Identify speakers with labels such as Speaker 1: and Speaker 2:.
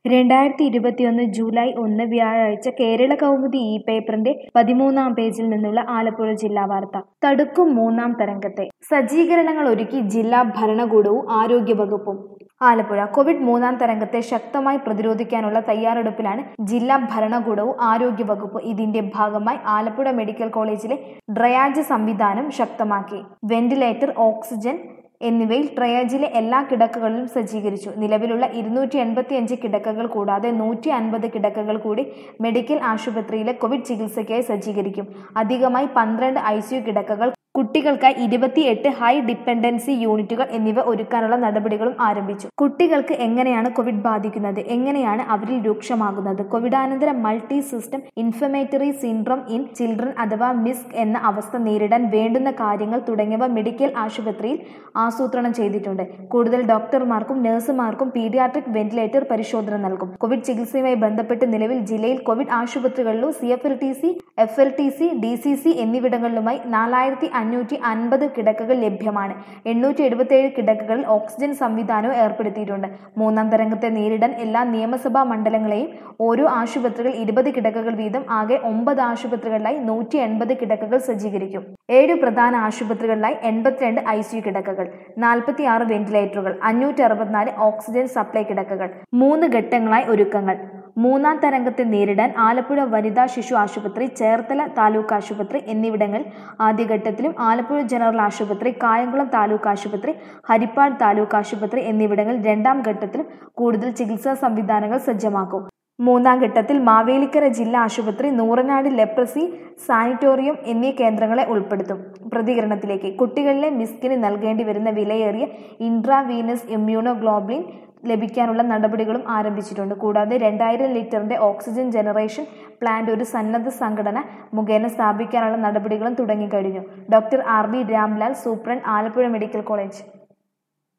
Speaker 1: രണ്ടായിരത്തി ഇരുപത്തിയൊന്ന് ജൂലൈ ഒന്ന് വ്യാഴാഴ്ച കേരള കൗമുദി ഈ പേപ്പറിന്റെ പതിമൂന്നാം പേജിൽ നിന്നുള്ള ആലപ്പുഴ ജില്ലാ വാർത്ത തടുക്കും മൂന്നാം തരംഗത്തെ സജ്ജീകരണങ്ങൾ ഒരുക്കി ജില്ലാ ഭരണകൂടവും ആരോഗ്യവകുപ്പും ആലപ്പുഴ കോവിഡ് മൂന്നാം തരംഗത്തെ ശക്തമായി പ്രതിരോധിക്കാനുള്ള തയ്യാറെടുപ്പിലാണ് ജില്ലാ ഭരണകൂടവും ആരോഗ്യവകുപ്പ് ഇതിന്റെ ഭാഗമായി ആലപ്പുഴ മെഡിക്കൽ കോളേജിലെ ഡ്രയാജ് സംവിധാനം ശക്തമാക്കി വെന്റിലേറ്റർ ഓക്സിജൻ എന്നിവയിൽ ട്രയാജിലെ എല്ലാ കിടക്കകളിലും സജ്ജീകരിച്ചു നിലവിലുള്ള ഇരുന്നൂറ്റി എൺപത്തിയഞ്ച് കിടക്കകൾ കൂടാതെ നൂറ്റി അൻപത് കിടക്കകൾ കൂടി മെഡിക്കൽ ആശുപത്രിയിലെ കോവിഡ് ചികിത്സയ്ക്കായി സജ്ജീകരിക്കും അധികമായി പന്ത്രണ്ട് ഐ കിടക്കകൾ കുട്ടികൾക്കായി ഇരുപത്തിയെട്ട് ഹൈ ഡിപ്പെൻഡൻസി യൂണിറ്റുകൾ എന്നിവ ഒരുക്കാനുള്ള നടപടികളും ആരംഭിച്ചു കുട്ടികൾക്ക് എങ്ങനെയാണ് കോവിഡ് ബാധിക്കുന്നത് എങ്ങനെയാണ് അവരിൽ രൂക്ഷമാകുന്നത് കോവിഡാനന്തര multi system inflammatory syndrome in children അഥവാ മിസ്ക് എന്ന അവസ്ഥ നേരിടാൻ വേണ്ടുന്ന കാര്യങ്ങൾ തുടങ്ങിയവ മെഡിക്കൽ ആശുപത്രിയിൽ ആസൂത്രണം ചെയ്തിട്ടുണ്ട് കൂടുതൽ ഡോക്ടർമാർക്കും നഴ്സുമാർക്കും പീഡിയാട്രിക് വെന്റിലേറ്റർ പരിശോധന നൽകും കോവിഡ് ചികിത്സയുമായി ബന്ധപ്പെട്ട് നിലവിൽ ജില്ലയിൽ കോവിഡ് ആശുപത്രികളിലും C F L T C F L T C D C C എന്നിവിടങ്ങളിലുമായി നാലായിരത്തി അഞ്ഞൂറ്റി അൻപത് കിടക്കകൾ ലഭ്യമാണ് എണ്ണൂറ്റി എഴുപത്തിയേഴ് കിടക്കകളിൽ ഓക്സിജൻ സംവിധാനവും ഏർപ്പെടുത്തിയിട്ടുണ്ട് മൂന്നാം തരംഗത്തെ നേരിടാൻ എല്ലാ നിയമസഭാ മണ്ഡലങ്ങളെയും ഓരോ ആശുപത്രികൾ ഇരുപത് കിടക്കകൾ വീതം ആകെ ഒമ്പത് ആശുപത്രികളിലായി നൂറ്റി എൺപത് കിടക്കകൾ സജ്ജീകരിക്കും ഏഴ് പ്രധാന ആശുപത്രികളിലായി എൺപത്തിരണ്ട് ഐ സി കിടക്കകൾ നാൽപ്പത്തി ആറ് വെന്റിലേറ്ററുകൾ അഞ്ഞൂറ്റി അറുപത്തിനാല് ഓക്സിജൻ സപ്ലൈ കിടക്കകൾ മൂന്ന് ഘട്ടങ്ങളായി ഒരുക്കങ്ങൾ മൂന്നാം തരംഗത്തെ നേരിടാൻ ആലപ്പുഴ വനിതാ ശിശു ആശുപത്രി ചേർത്തല താലൂക്ക് ആശുപത്രി എന്നിവിടങ്ങളിൽ ആദ്യഘട്ടത്തിലും ആലപ്പുഴ ജനറൽ ആശുപത്രി കായംകുളം താലൂക്ക് ആശുപത്രി ഹരിപ്പാട് താലൂക്ക് ആശുപത്രി എന്നിവിടങ്ങളിൽ രണ്ടാം ഘട്ടത്തിലും കൂടുതൽ ചികിത്സാ സംവിധാനങ്ങൾ സജ്ജമാക്കും മൂന്നാം ഘട്ടത്തിൽ മാവേലിക്കര ജില്ലാ ആശുപത്രി നൂറനാട് ലെപ്രസി സാനിറ്റോറിയം എന്നീ കേന്ദ്രങ്ങളെ ഉൾപ്പെടുത്തും പ്രതികരണത്തിലേക്ക് കുട്ടികളിലെ മിസ്കിന് നൽകേണ്ടി വരുന്ന വിലയേറിയ ഇൻട്രാവീനസ് ഇമ്മ്യൂണോഗ്ലോബിൻ ലഭിക്കാനുള്ള നടപടികളും ആരംഭിച്ചിട്ടുണ്ട് കൂടാതെ രണ്ടായിരം ലിറ്ററിന്റെ ഓക്സിജൻ ജനറേഷൻ പ്ലാന്റ് ഒരു സന്നദ്ധ സംഘടന മുഖേന സ്ഥാപിക്കാനുള്ള നടപടികളും തുടങ്ങിക്കഴിഞ്ഞു doctor R B Ramlal superintendent Alappuzha medical college